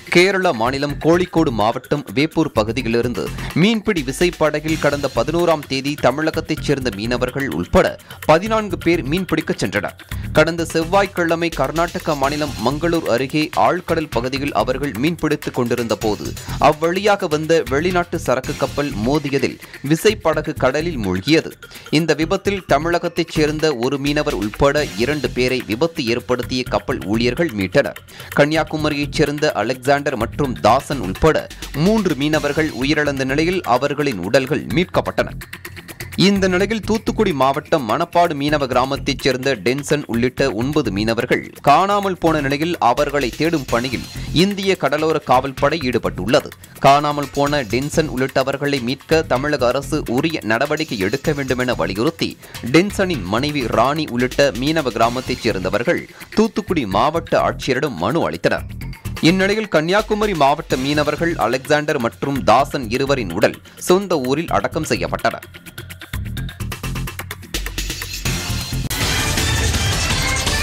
கேரள மாநிலம் கோழிக்கோடு மாவட்டம் வேப்பூர் பகுதியிலிருந்து மீன்பிடி விசைப்படகில் கடந்த பதினோராம் தேதி தமிழகத்தைச் சேர்ந்த மீனவர்கள் உட்பட பதினான்கு பேர் மீன்பிடிக்கச் சென்றனர் கடந்த செவ்வாய்க்கிழமை கர்நாடக மாநிலம் மங்களூர் அருகே ஆழ்கடல் பகுதியில் அவர்கள் மீன்பிடித்துக் கொண்டிருந்த போது அவ்வழியாக வந்த வெளிநாட்டு சரக்கு கப்பல் மோதியதில் விசைப்படகு கடலில் மூழ்கியது இந்த விபத்தில் தமிழகத்தைச் சேர்ந்த ஒரு மீனவர் உட்பட இரண்டு பேரை விபத்து ஏற்படுத்திய கப்பல் ஊழியர்கள் மீட்டனர் கன்னியாகுமரியைச் சேர்ந்த அலெக்சாண்டர் மற்றும் தாசன் உட்பட மூன்று மீனவர்கள் உயிரிழந்த நிலையில் அவர்களின் உடல்கள் மீட்கப்பட்டன இந்த நிலையில் தூத்துக்குடி மாவட்டம் மணப்பாடு மீனவ கிராமத்தைச் சேர்ந்த டென்சன் உள்ளிட்ட ஒன்பது மீனவர்கள் காணாமல் போன நிலையில் அவர்களை தேடும் பணியில் இந்திய கடலோர காவல்படை ஈடுபட்டுள்ளது காணாமல் போன டென்சன் உள்ளிட்டவர்களை மீட்க தமிழக அரசு உரிய நடவடிக்கை எடுக்க வேண்டும் என வலியுறுத்தி டென்சனின் மனைவி ராணி உள்ளிட்ட மீனவ கிராமத்தைச் சேர்ந்தவர்கள் தூத்துக்குடி மாவட்ட ஆட்சியரிடம் மனு அளித்தனர் இந்நிலையில் கன்னியாகுமரி மாவட்ட மீனவர்கள் அலெக்சாண்டர் மற்றும் தாசன் இருவரின் உடல் சொந்த ஊரில் அடக்கம் செய்யப்பட்டனர்